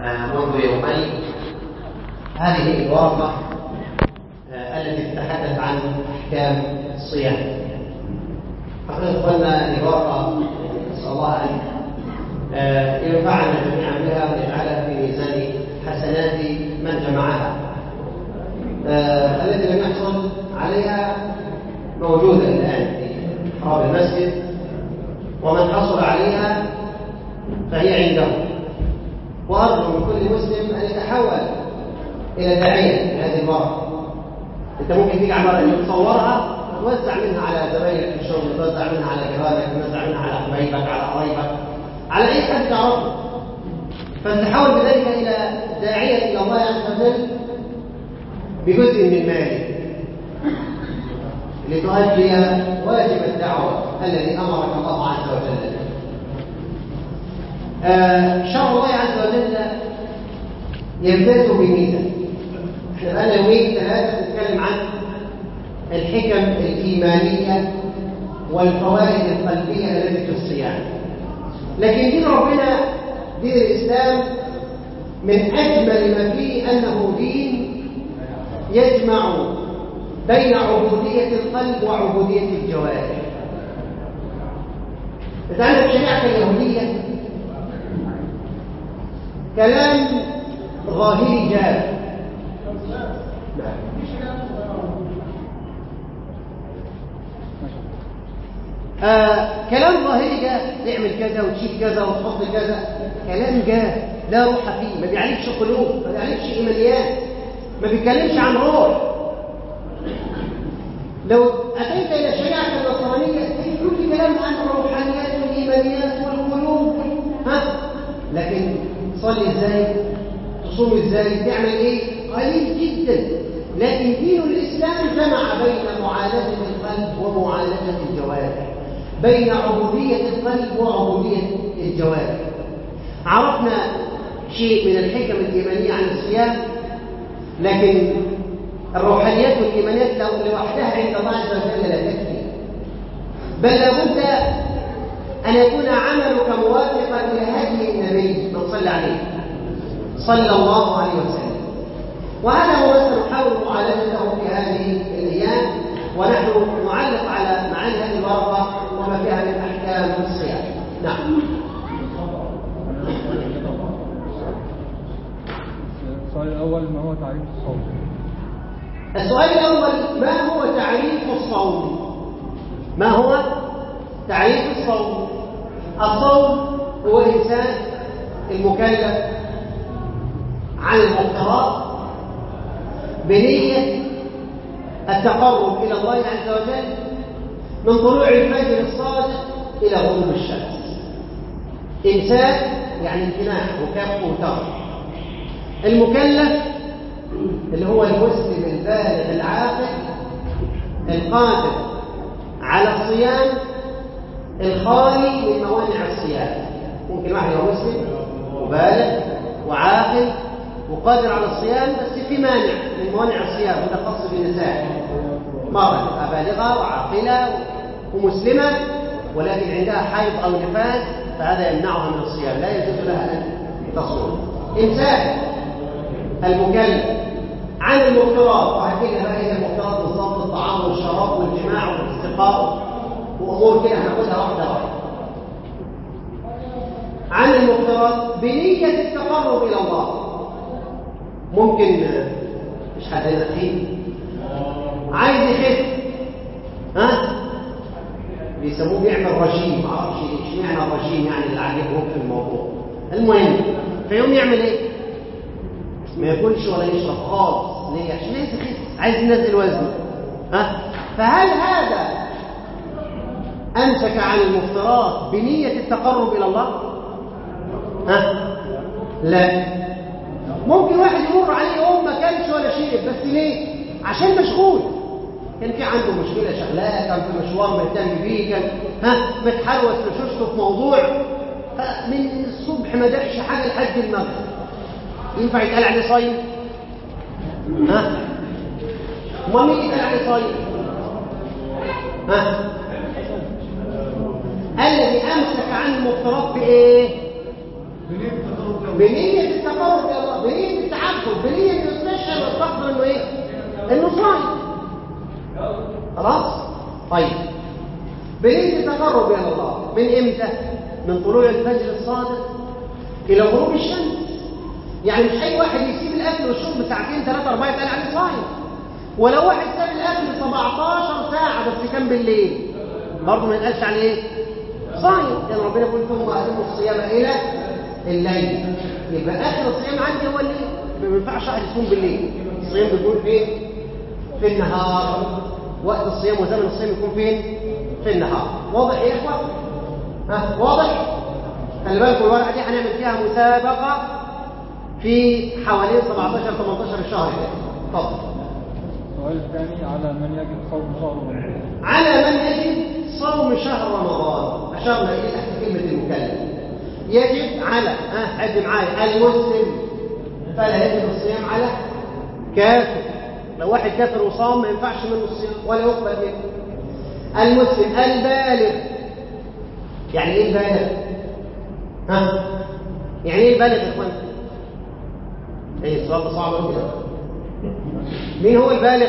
منذ يومين هذه الورقة التي تتحدث عن أحكام الصيام حقيقة قلنا الورقة نسأل الله أن ينفعنا جميعا بها ويجعلها في ميزان حسنات من جمعها التي لم يحصل عليها موجودة الآن في حراب المسجد ومن حصل عليها فهي عنده وأرجو من كل مسلم أن يتحول إلى داعية لهذه الورقة أنت ممكن تيجي على أن تصورها وتوزع منها على زمايلك في الشغل توزع منها على جيرانك توزع منها على حبايبك على قرايبك على أي حد تعرفه فتحول بذلك إلى داعية إلى الله عز وجل بجزء من مالك لتؤدي واجب الدعوة الذي أمرك الله عز وجل به آه شرع الله عز وجل يمتاز بميزة احنا بقالنا يومين ثلاثة نتكلم عن الحكم الإيمانية والفوائد القلبية التي في الصيام لكن دين ربنا دين الإسلام من أجمل ما فيه أنه دين يجمع بين عبودية القلب وعبودية الجوارح تعرف الشريعة اليهودية كلام ظاهري جاف آه كلام ظاهري جاف تعمل كذا وتشيل كذا وتحط كذا كلام جاف لا روح فيه ما بيعالجش قلوب ما بيعالجش ايمانيات ما بيتكلمش عن روح لو اتيت الى الشريعه النصرانيه تجد كل كلام عن الروحانيات والايمانيات والقلوب ها لكن تصلي ازاي تصوم ازاي تعمل ايه قليل جدا لكن دين الاسلام جمع بين معالجه القلب ومعالجه الجوارح بين عبوديه القلب وعبوديه الجوارح عرفنا شيء من الحكم الايمانيه عن الصيام لكن الروحانيات والايمانيات لو لوحدها عند الله عز وجل لا تكفي بل لابد ان يكون عملك موافقا لهدي النبي من صلى عليه صلى الله عليه وسلم وهذا هو ما سنحاول معالجته في هذه الايام ونحن نعلق على معاني هذه الورقه وما فيها من احكام الصيام نعم السؤال الأول ما هو تعريف الصوم؟ السؤال الأول ما هو تعريف الصوم؟ ما هو تعريف الصوم؟ الصوم هو الإنسان المكلف عن المفترات بنية التقرب إلى الله عز وجل من طلوع الفجر الصادق إلى غروب الشمس إمساك يعني امتناع وكف وترك المكلف اللي هو المسلم البالغ العاقل القادر على الصيام الخالي من موانع الصيام ممكن واحد يبقى مسلم وبالغ وعاقل وقادر على الصيام بس في مانع من موانع الصيام وده خاص بالنساء مرة بالغة وعاقلة ومسلمة ولكن عندها حيض أو نفاس فهذا يمنعها من الصيام لا يجوز لها أن تصوم إمساك المكلف عن المفترات وهكذا بقى إذا المفترات بالضبط الطعام والشراب والجماع والاستقاء وأمور كده هناخدها واحدة واحدة عن المفترات بنية التقرب إلى الله ممكن مش حد يخيل عايز يخف ها بيسموه بيعمل رجيم معرفش اشمعنى الرجيم يعني اللي عاجبهم في الموضوع المهم فيقوم يعمل ايه ما ياكلش ولا يشرب خالص ليه عشان عايز يخس عايز ينزل وزنه ها فهل هذا امسك عن المفترات بنيه التقرب الى الله ها لا ممكن واحد يمر عليه يوم ما كانش ولا شيء بس ليه عشان مشغول كان في عنده مشكله شغلاه كان في مشوار مهتم بيه كان ها متحروس لشوشته في موضوع من الصبح ما دقش حاجه لحد المغرب ينفع يتقال عليه صايم ها امال مين يتقال عليه صايم ها الذي امسك عن المفترض بايه بنيه التقرب بنية التعبد بنية انه يستشعر ويستقبل انه ايه؟ انه صايم خلاص؟ طيب بنية التقرب الى الله من امتى؟ من طلوع الفجر الصادق الى غروب الشمس يعني مش اي واحد يسيب الاكل والشرب ساعتين ثلاثه اربعه يتقال عليه صايم ولو واحد ساب الاكل 17 ساعه بس كان بالليل برضه ما يتقالش عليه ايه؟ صايم لان ربنا يقول ثم اتموا الصيام الى الليل يبقى اخر الصيام عندي هو الليل ما ينفعش واحد يصوم بالليل الصيام بيكون فين؟ في النهار وقت الصيام وزمن الصيام يكون فين؟ في النهار واضح يا اخوه؟ ها واضح؟ خلي بالكم الورقه دي هنعمل فيها مسابقه في حوالين 17 18 شهر كده اتفضل السؤال الثاني على من يجب صوم شهر رمضان على من يجب صوم شهر رمضان أشرنا إليه تحت كلمة المكلف يجب على ها عد معايا المسلم فلا يجب الصيام على كافر لو واحد كافر وصام ما ينفعش منه الصيام ولا يقبل منه المسلم البالغ يعني ايه البالغ؟ ها؟ يعني ايه البالغ يا اخوان؟ ايه السؤال ده صعب قوي كده مين هو البالغ؟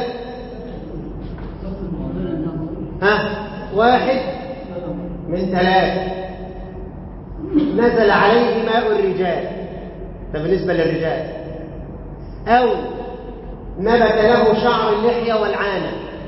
ها واحد من ثلاثة نزل عليه ماء الرجال ده بالنسبة للرجال أو نبت له شعر اللحية والعانة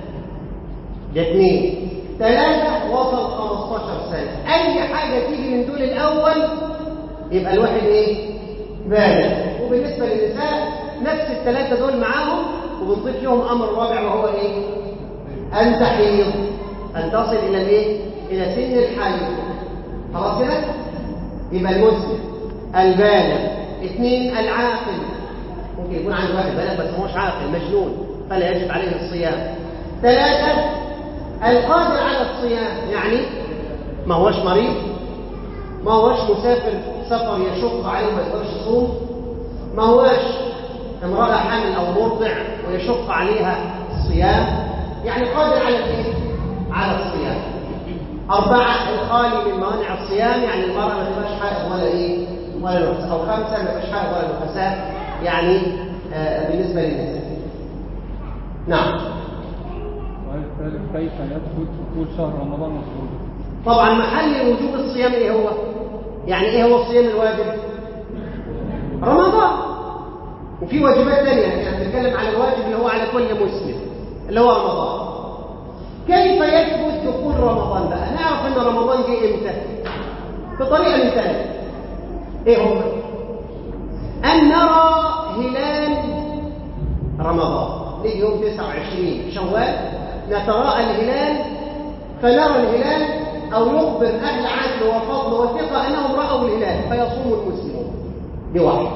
ده اثنين ثلاثة وصل 15 سنة أي حاجة تيجي من دول الأول يبقى الواحد إيه؟ بالغ وبالنسبة للنساء نفس الثلاثة دول معاهم وبنضيف لهم أمر رابع وهو إيه؟ أن تحيض أن تصل إلى الإيه؟ إلى سن الحيض خلاص كده؟ يبقى المسلم البالغ اثنين العاقل ممكن يكون عنده واحد بالغ بس هوش عاقل مجنون فلا يجب عليه الصيام ثلاثة القادر على الصيام يعني ما هوش مريض ما هوش مسافر سفر يشق عليه ما يقدرش يصوم ما هوش امرأة حامل أو مرضع ويشق عليها الصيام يعني قادر على الايه؟ على الصيام أربعة الخالي من موانع الصيام يعني المرأة ما تبقاش حائض ولا إيه ولا نفس أو خمسة ما تبقاش حائض ولا نفساء يعني آه بالنسبة للنساء نعم السؤال الثالث كيف يثبت دخول شهر رمضان وخروجه طبعا محل وجوب الصيام إيه هو يعني إيه هو الصيام الواجب رمضان وفي واجبات ثانية يعني بنتكلم على الواجب اللي هو على كل مسلم اللي هو رمضان كيف يثبت دخول رمضان بقى نعرف ان رمضان جه امتى بطريقه من ثلاثه ايه هم ان نرى هلال رمضان نيجي يوم 29 شوال نتراءى الهلال فنرى الهلال او يخبر اهل عدل وفضل وثقه انهم راوا الهلال فيصوم المسلمون دي واحده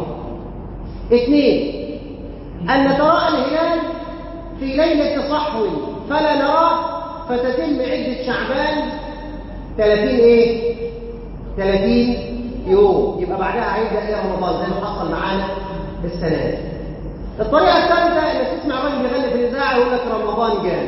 اثنين ان نتراءى الهلال في ليله صحو فلا نراه فتتم عدة شعبان 30 ايه 30 يوم يبقى بعدها هيبدا ايه رمضان زي ما حصل معانا السنه دي الطريقه الثالثه انك تسمع راجل بيغني في الاذاعه يقول لك رمضان جاي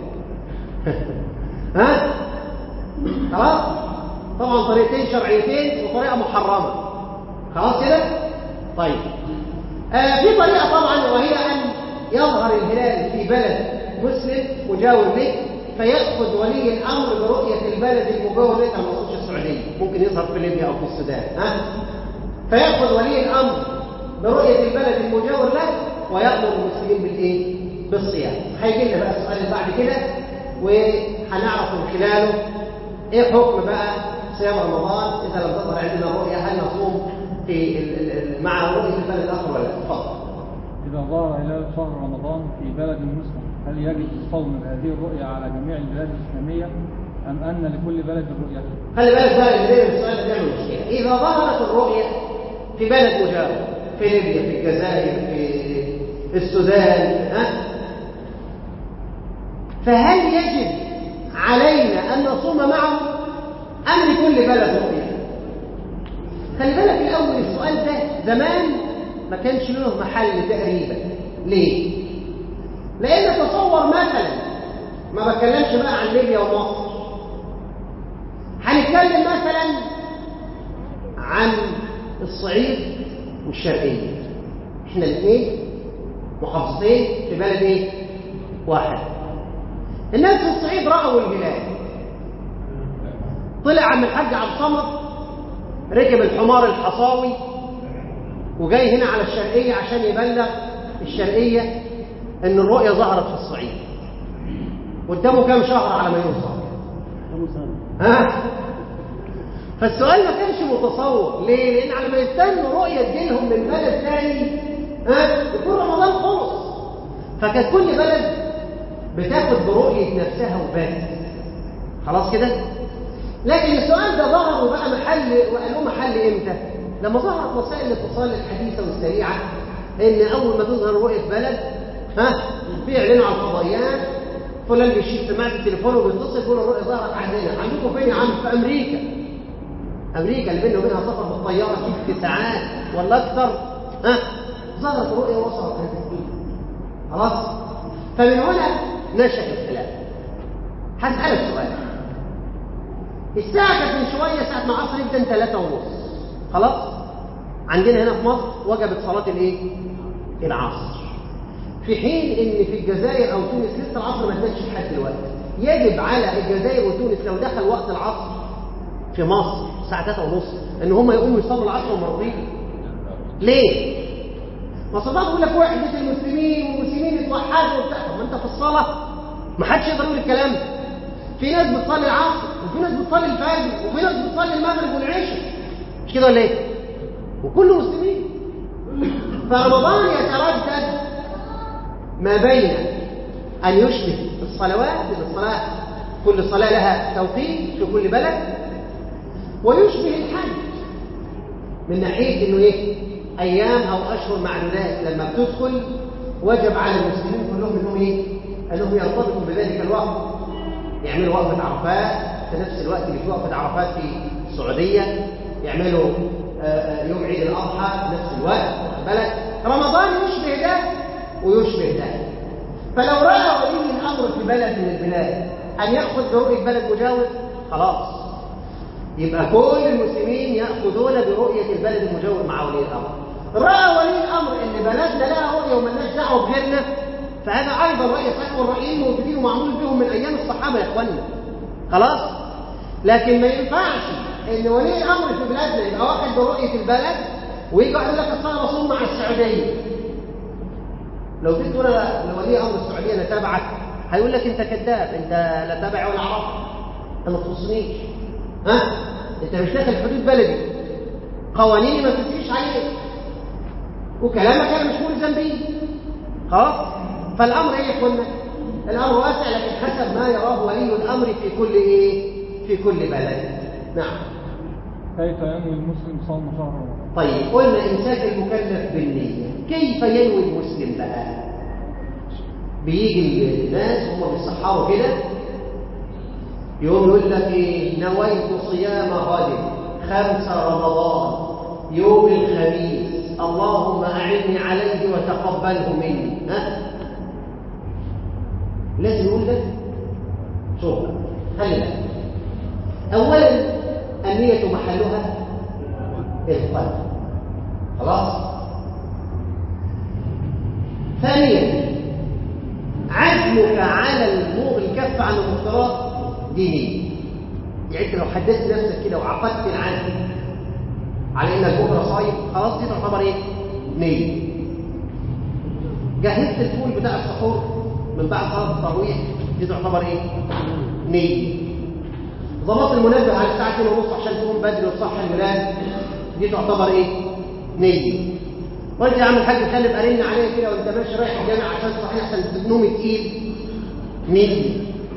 ها خلاص طبعا طريقتين شرعيتين وطريقه محرمه خلاص كده طيب آه في طريقه طبعا وهي ان يظهر الهلال في بلد مسلم مجاور به فيأخذ ولي الأمر برؤية البلد المجاور له ما نقصدش السعودية ممكن يظهر في ليبيا أو في السودان ها فيأخذ ولي الأمر برؤية البلد المجاور له ويأمر المسلمين بالإيه؟ بالصيام هيجي لنا بقى السؤال اللي بعد كده وهنعرف من خلاله إيه حكم بقى صيام رمضان إذا لم تظهر عندنا رؤية هل نصوم في مع رؤية البلد الآخر ولا لا؟ اتفضل إذا ظهر هلال شهر رمضان في بلد مسلم هل يجب الصوم بهذه الرؤية على جميع البلاد الإسلامية أم أن لكل بلد رؤيته؟ خلي بالك بقى اللي بين السؤال ده بيعمل مشكلة إذا ظهرت الرؤية في بلد مجاور في ليبيا في الجزائر في السودان ها فهل يجب علينا أن نصوم معه أم لكل بلد رؤية؟ خلي بالك الأول السؤال ده زمان ما كانش له محل تقريبا ليه؟ لأن تصور مثلا ما بتكلمش بقى عن ليبيا ومصر هنتكلم مثلا عن الصعيد والشرقية احنا الاثنين محافظتين في بلد ايه واحد الناس في الصعيد راوا الهلال طلع عم الحاج عبد الصمد ركب الحمار الحصاوي وجاي هنا على الشرقيه عشان يبلغ الشرقيه ان الرؤيه ظهرت في الصعيد قدامه كام شهر على ما يوصل ها فالسؤال ما كانش متصور ليه لان على ما يستنوا رؤيه تجيلهم من بلد ثاني ها يكون رمضان خلص فكانت كل بلد بتاخد برؤيه نفسها وبس خلاص كده لكن السؤال ده ظهر وبقى محل وقالوا محل امتى لما ظهرت وسائل الاتصال الحديثه والسريعه ان اول ما تظهر رؤيه بلد ها بيعلنوا على الفضائيات فلان بيشيل سماعه التليفون وبيتصل يقول الرؤيه ظهرت عندنا عندكم فين يا عم في امريكا امريكا اللي بينه وبينها سفر بالطياره ست ساعات ولا اكثر ها ظهرت رؤيه وصلت هذه خلاص فمن هنا نشا الخلاف هسالك سؤال الساعه كانت من شويه ساعه ما عصر يبدا 3 ونص خلاص عندنا هنا في مصر وجبت صلاه الايه العصر في حين ان في الجزائر او تونس لسه العصر ما ادتش لحد دلوقتي يجب على الجزائر وتونس لو دخل وقت العصر في مصر الساعه 3 ونص ان هم يقوموا يصلوا العصر مرتين ليه ما صدق بيقول لك وحده المسلمين والمسلمين يتوحدوا وبتاع طب ما انت في الصلاه ما حدش يقدر يقول الكلام ده في ناس بتصلي العصر وفي ناس بتصلي الفجر وفي ناس بتصلي المغرب والعشاء مش كده ولا ايه وكله مسلمين فرمضان يتردد ما بين أن يشبه الصلوات لأن الصلاة كل صلاة لها توقيت في كل بلد ويشبه الحج من ناحية إنه إيه أيام أو أشهر معدودات لما بتدخل وجب على المسلمين كلهم إنهم إيه أنهم يرتبطوا بذلك الوقت يعملوا وقفة عرفات في نفس الوقت اللي في وقفة عرفات في السعودية يعملوا يوم عيد الأضحى في نفس الوقت بالك رمضان يشبه ده ويشبه ده فلو رأى ولي الأمر في بلد من البلاد أن يأخذ برؤية بلد مجاور خلاص يبقى كل المسلمين يأخذون برؤية البلد المجاور مع ولي الأمر رأى ولي الأمر أن بلدنا لها رؤية وملناش دعوة بغيرنا فهذا أيضا رأي صحيح والرأيين موجودين ومعمول بهم من أيام الصحابة يا إخواننا خلاص لكن ما ينفعش ان ولي الامر في بلادنا يبقى واخد برؤيه البلد ويجي يقول لك اصل انا بصوم مع السعوديه لو جيت تقول لولي امر السعوديه انا تابعك هيقول لك انت كذاب انت لا تابع ولا عرف انت ما تخصنيش ها انت مش داخل حدود بلدي قوانيني ما تمشيش عليك وكلامك انا مش ملزم بيه خلاص فالامر ايه يا اخوانا الامر واسع لكن حسب ما يراه ولي الامر في كل ايه في كل بلد نعم كيف ينوي المسلم صوم شهر رمضان طيب قلنا امساك المكلف بالنية كيف ينوي المسلم بقى بيجي الناس هم بيصحروا كده يقوم يقول لك ايه نويت صيام غد خمس رمضان يوم الخميس اللهم اعني عليه وتقبله مني ها لازم يقول لك شوف خلي بالك اولا النية محلها القلب خلاص ثانيا عزمك على الكف عن المفترات دي نية يعني انت لو حددت نفسك كده وعقدت العزم على انك بكره صايم خلاص دي تعتبر ايه؟ نية جهزت الفول بتاع السحور من بعد صلاه التراويح دي تعتبر ايه؟ نية ظبط المنبه على الساعه 2 ونص عشان تقوم بدري وتصحي الولاد دي تعتبر ايه؟ نية قلت يا عم الحاج خلي ارن عليا كده وانت ماشي رايح الجامع عشان تصحي احسن نوم تقيل نية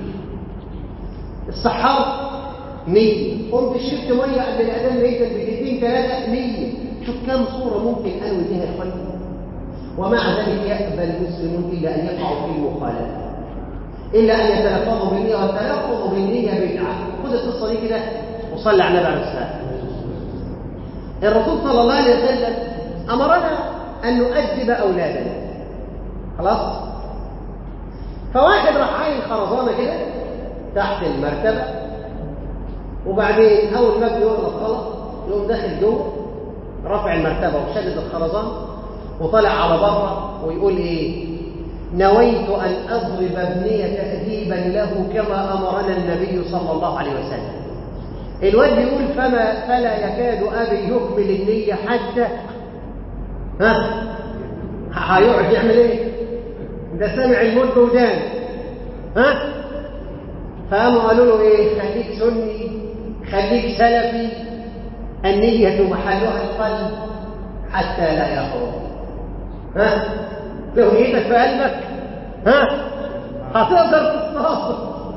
السحار نية قمت شربت ميه قبل الاذان ميتا بدقيقتين ثلاثه نية شوف كم صوره ممكن انوي بها يا اخواني ومع ذلك يقبل المسلمون الا ان يقعوا في المخالفه الا ان يتلفظوا بالنيه والتلفظ بالنيه بدعه خذ القصه دي كده وصلي على النبي عليه الصلاه الرسول صلى الله عليه وسلم امرنا ان نؤدب اولادنا خلاص فواحد راح عاين خرزانه كده تحت المرتبه وبعدين اول ما بيغلط غلط يقوم داخل جوه رافع المرتبه وشدد الخرزان وطلع على بره ويقول ايه نويت ان اضرب ابني تاديبا له كما امرنا النبي صلى الله عليه وسلم الواد بيقول فما فلا يكاد ابي يكمل النيه حتى ها هيقعد يعمل ايه ده سامع الموت بودان ها فقاموا قالوا له ايه خليك سني خليك سلفي النية محلها القلب حتى لا يخرج ها لو نيتك في قلبك ها هتقدر تصطاد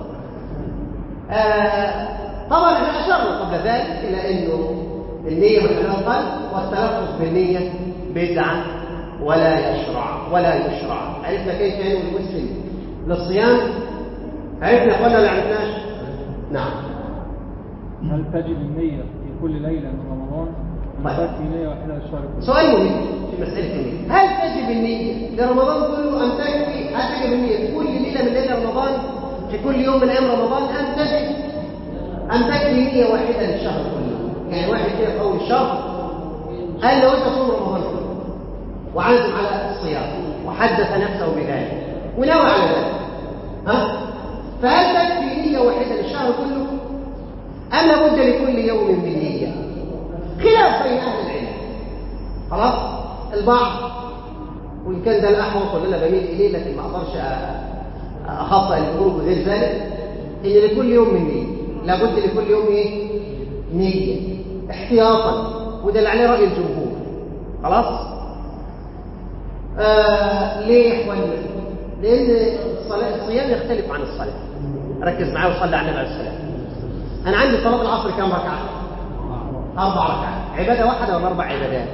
آه طبعا احنا اشرنا قبل ذلك الى انه النية محلها القلب والتلفظ بالنية بدعة ولا يشرع ولا يشرع عرفنا كيف ينوي المسلم للصيام عرفنا ولا ما عرفناش نعم هل تجب النية في كل ليلة من رمضان أم طيب. تكفي نية واحدة للشهر كله؟ سؤال مهم في مسألة النية هل تجب النية لرمضان كله أم تكفي هل تجب النية في كل ليلة من ليلة رمضان في كل يوم من أيام رمضان أم تجب أم تكفي نية واحدة للشهر كله يعني واحد كده في أول الشهر قال لو أنت صوم رمضان كله وعزم على الصيام وحدث نفسه بذلك ونوى على ذلك ها فهل تكفي نية واحدة للشهر كله أم لابد لكل يوم من نية خلاف بين أهل العلم خلاص البعض وإن كان ده الأحوط ولا أنا بميل إليه لكن ما أقدرش أ- أخطأ الخروج وغير ذلك إن لكل يوم من نية لابد لكل يوم إيه؟ نية احتياطا وده اللي عليه رأي الجمهور خلاص آه ليه يا إخواننا؟ لأن الصلاة الصيام يختلف عن الصلاة ركز معايا وصلي على النبي عليه الصلاة أنا عندي صلاة العصر كم ركعة؟ أربع ركعات عبادة واحدة ولا أربع عبادات؟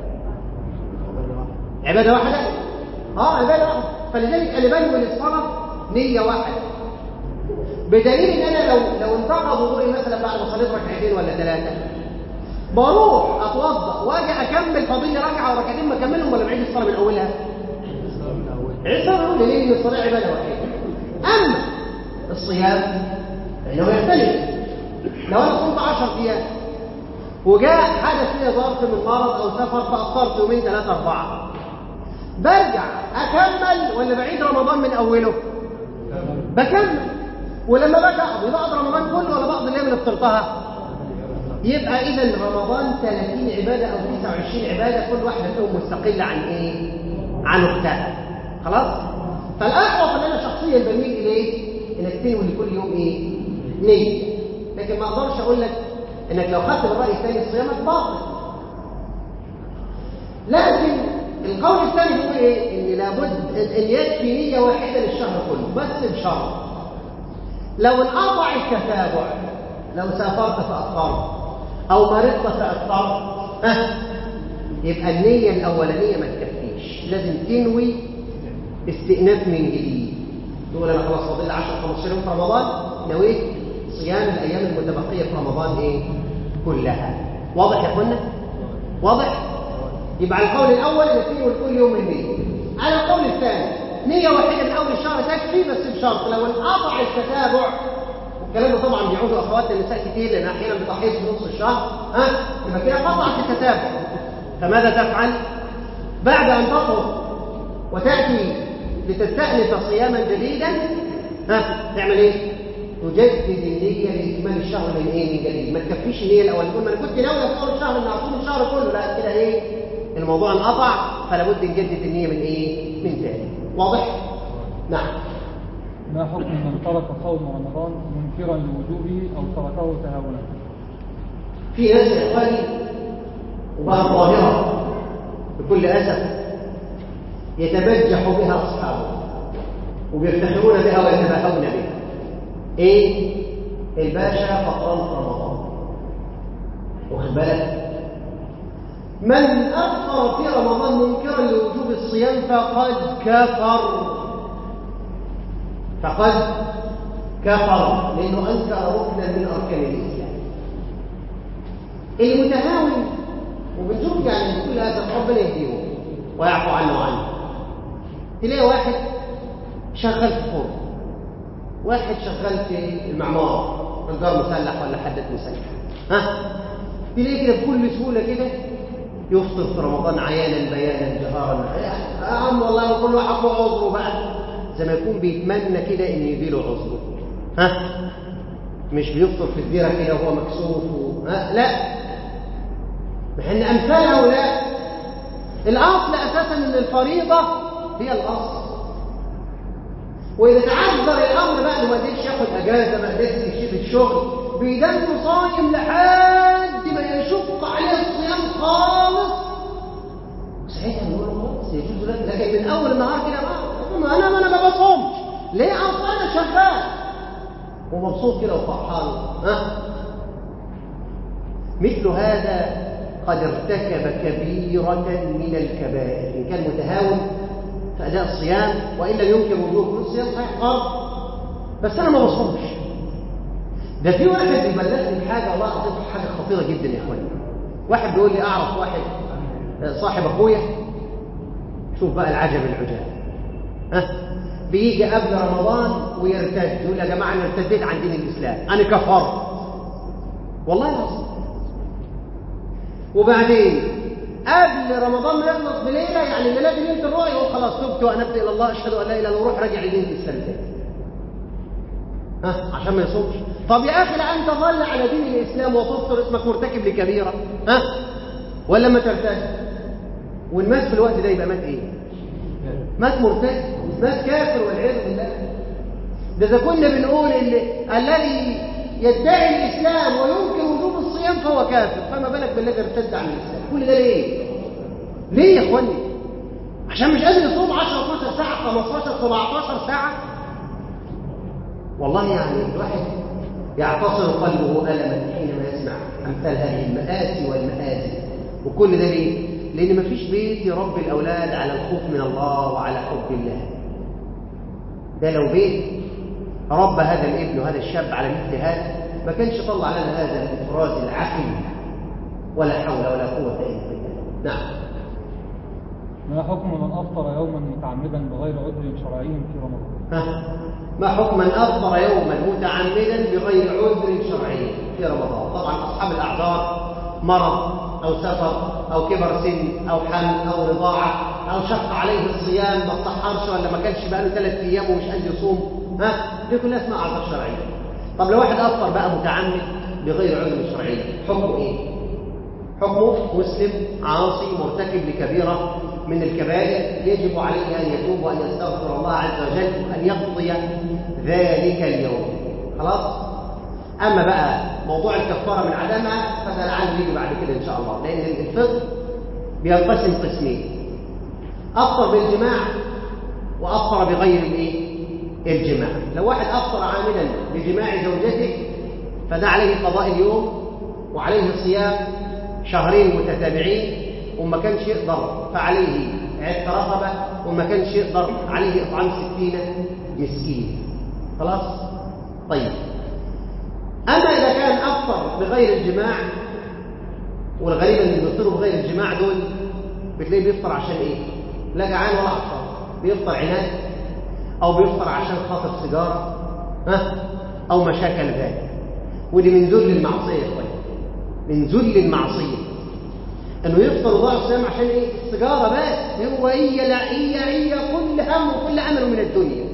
عبادة واحدة؟ آه عبادة واحدة فلذلك أنا بنوي للصلاة نية واحدة بدليل إن أنا لو لو انتقض وضوئي مثلا بعد ما صليت ركعتين ولا ثلاثة بروح أتوضأ وأجي أكمل فاضل لي ركعة وركعتين ما أكملهم ولا بعيد الصلاة من أولها؟ عيد الصلاة من أولها ليه؟ لأن الصلاة عبادة واحدة أما الصيام فإنه يختلف لو أنا صمت 10 أيام وجاء حدث لي ظرف من مرض او سفر فاخرت يومين ثلاثه اربعه برجع اكمل ولا بعيد رمضان من اوله بكمل ولما باجي اقضي بقضي رمضان كله ولا بقضي الايام اللي فطرتها يبقى اذا رمضان 30 عباده او 29 عباده كل واحده فيهم مستقله عن ايه عن اختها خلاص فالاحوط اللي انا شخصيا بميل اليه انك تنوي لكل يوم ايه نيه لكن ما اقدرش اقول لك انك لو خدت بالراي الثاني صيامك باطل لكن القول الثاني بيقول ايه ان لابد ان يكفي نيه واحده للشهر كله بس بشرط لو انقطع التتابع لو سافرت فافطرت او مرضت فافطرت ها يبقى النيه الاولانيه ما تكفيش لازم تنوي استئناف من جديد تقول انا خلاص فاضل لي 10 15 يوم في رمضان نويت صيام الايام المتبقيه في رمضان ايه كلها واضح يا اخوانا واضح يبقى على القول الاول انك تنوي كل يوم النيه على القول الثاني نيه واحده من اول الشهر تكفي بس بشرط لو انقطع التتابع والكلام ده طبعا بيعود اخواتنا النساء كتير لان احيانا بتحيص في نص الشهر ها يبقى كده قطعت التتابع فماذا تفعل بعد ان تطهر وتاتي لتستأنف صياما جديدا ها تعمل ايه تجدد النية لإكمال الشهر من ايه من جديد ما تكفيش النية الأول تقول ما أنا كنت ناوي في أول الشهر إن أصوم الشهر كله لا كده ايه الموضوع انقطع فلا بد نجدد النية من ايه من تاني واضح نعم ما حكم من ترك صوم رمضان منكرا لوجوبه أو تركه تهاونا في ناس يا إخواني وبقى ظاهرة بكل أسف يتبجح بها أصحابه وبيفتخرون بها ويتباهون بها إيه؟ الباشا فطران في رمضان واخد بالك؟ من أفطر في رمضان منكرا لوجوب الصيام فقد كفر فقد كفر لأنه أنكر ركنا من أركان الإسلام المتهاون وبنشوف يعني كل هذا ربنا يهديه ويعفو عنه وعنه تلاقي واحد شغال في فرن واحد شغال في المعمار نجار مسلح ولا حدث مسلح ها تلاقيه كده بكل سهوله كده يفطر في رمضان عيانا بيانا جهارا كل واحد له عذره بقى زي ما يكون بيتمنى كده ان يجيله عذره ها مش بيفطر في الديره كده وهو مكسوف و... ها لا مع ان امثال هؤلاء الاصل اساسا ان الفريضه هي الاصل واذا تعذر الامر بقى ما قدرش ياخد اجازه ما قدرش يشيل الشغل بيدنه صايم لحد ما يشق عليه الصيام خالص ساعتها نقول له خلاص يجوز لك لكن من اول النهار كده بقى انا ما انا ما بصومش ليه اصل انا شغال ومبسوط كده وفرحان ها مثل هذا قد ارتكب كبيرة من الكبائر إن كان متهاون في أداء الصيام وإن لم ينكر وجوب الصيام صحيح قال بس أنا ما بصومش ده في واحد بيبلغني بحاجة والله العظيم حاجة خطيرة جدا يا إخواني واحد بيقول لي أعرف واحد صاحب أخويا شوف بقى العجب العجاب ها بيجي قبل رمضان ويرتد يقول يا جماعة أنا ارتديت عن دين الإسلام أنا كفرت والله العظيم وبعدين قبل رمضان ما يخلص بليله يعني ميلاد ليله الرؤيا يقول خلاص تبت وانبت الى الله اشهد ان لا اله الا الله وروح راجع لدين الاسلام تاني ها عشان ما يصومش طب يا اخي لان تظل على دين الاسلام وتفطر اسمك مرتكب لكبيره ها ولا ما ترتد والمات في الوقت ده يبقى مات ايه مات مرتد مات كافر والعياذ بالله ده اذا كنا بنقول اللي الذي يدعي الاسلام وينكر وجوب الصيام فهو كافر فما بالك بالذي ارتد عن الاسلام كل ده ليه ليه يا اخواني عشان مش قادر يصوم 10 12 ساعه 15 17 ساعه والله يعني الواحد يعتصر قلبه الما حينما يسمع امثال هذه المآسي والمآسي وكل ده ليه لان مفيش بيت يربي الاولاد على الخوف من الله وعلى حب الله ده لو بيت ربى هذا الابن وهذا الشاب على مثل هذا ما كانش طلع لنا هذا الافراز العقل ولا حول ولا قوه الا بالله نعم ما حكم من افطر يوما متعمدا بغير عذر شرعي في رمضان ها ما حكم من افطر يوما متعمدا بغير عذر شرعي في رمضان طبعا اصحاب الاعذار مرض او سفر او كبر سن او حمل او رضاعه او شق عليه الصيام ما استحرش ولا ما كانش بقى له ثلاث ايام ومش قادر يصوم ها دي كلها اسمها اعذار شرعيه طب لو واحد افطر بقى متعمد بغير عذر شرعي حكمه ايه حكمه مسلم عاصي مرتكب لكبيره من الكبائر يجب عليه ان يتوب وان يستغفر الله عز وجل وان يقضي ذلك اليوم خلاص اما بقى موضوع الكفاره من عدمها فده لعله يجي بعد كده ان شاء الله لان الفطر بينقسم قسمين افطر بالجماع وافطر بغير الايه الجماع لو واحد افطر عاملا بجماع زوجته فده عليه قضاء اليوم وعليه صيام شهرين متتابعين وما كانش يقدر فعليه عتق رقبه وما كانش يقدر عليه اطعام ستين مسكين خلاص طيب اما اذا كان افطر بغير الجماع والغريب ان اللي بيفطروا بغير الجماع دول بتلاقيه بيفطر عشان ايه لا جعان ولا عطشان بيفطر عناد او بيفطر عشان خاطر سيجاره ها او ما شاكل ذلك ودي من ذل المعصيه يا اخويا من ذل المعصيه انه يفطر وضع الصيام عشان ايه السيجاره بس هو هي لا هي هي كل هم وكل امله من الدنيا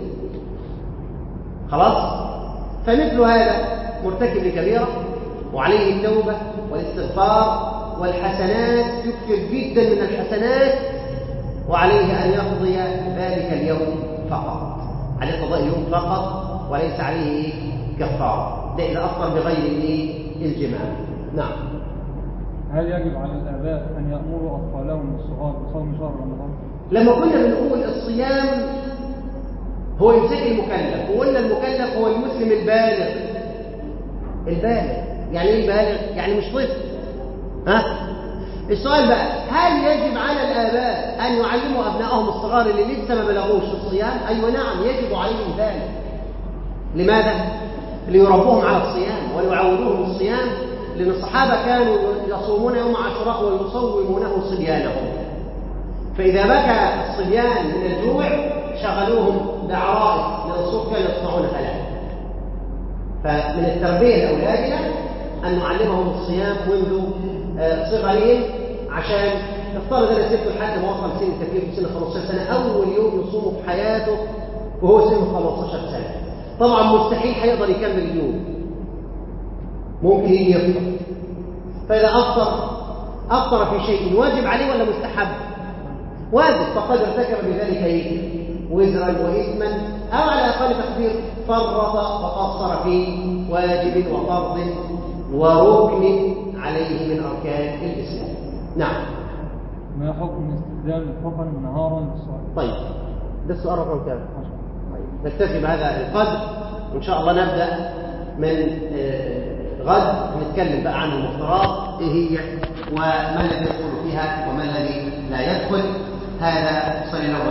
خلاص فمثل هذا مرتكب لكبيره وعليه التوبه والاستغفار والحسنات يكثر جدا من الحسنات وعليه ان يقضي ذلك اليوم فقط عليه قضاء اليوم فقط وليس عليه ايه كفاره ده اذا افطر بغير الايه الجماع نعم هل يجب على الآباء أن يأمروا أطفالهم الصغار بصوم شهر رمضان؟ لما كنا بنقول الصيام هو إمساك المكلف وقلنا المكلف هو المسلم البالغ البالغ يعني ايه البالغ؟ يعني مش طفل ها؟ السؤال بقى هل يجب على الآباء أن يعلموا أبنائهم الصغار اللي لسه ما بلغوش الصيام؟ أيوة نعم يجب عليهم ذلك لماذا؟ ليربوهم على الصيام وليعودوهم الصيام لأن الصحابة كانوا يصومون يوم عاشوراء ويصومونه صبيانهم فإذا بكى الصبيان من الجوع شغلوهم بعرائس لأن الصوف كانوا يصنعون ثلاثة فمن التربية لأولادنا أن نعلمهم الصيام منذ صغرهم عشان افترض انا سبته لحد ما وصل سن التكليف في سن 15 سنه اول يوم يصومه في حياته وهو سن 15 سنه طبعا مستحيل هيقدر يكمل اليوم ممكن يجي يفطر فاذا افطر افطر في شيء واجب عليه ولا مستحب واجب فقد ارتكب بذلك ايه وزرا واثما او على اقل تقدير فرط وقصر في واجب وفرض وركن عليه من اركان الاسلام نعم ما حكم استخدام الكفن نهارا للصلاة؟ طيب ده السؤال رقم كام طيب نكتفي بهذا القدر وان شاء الله نبدا من آه، غد نتكلم بقى عن المفترات ايه هي وما الذي يدخل فيها وما الذي لا يدخل هذا صلى الله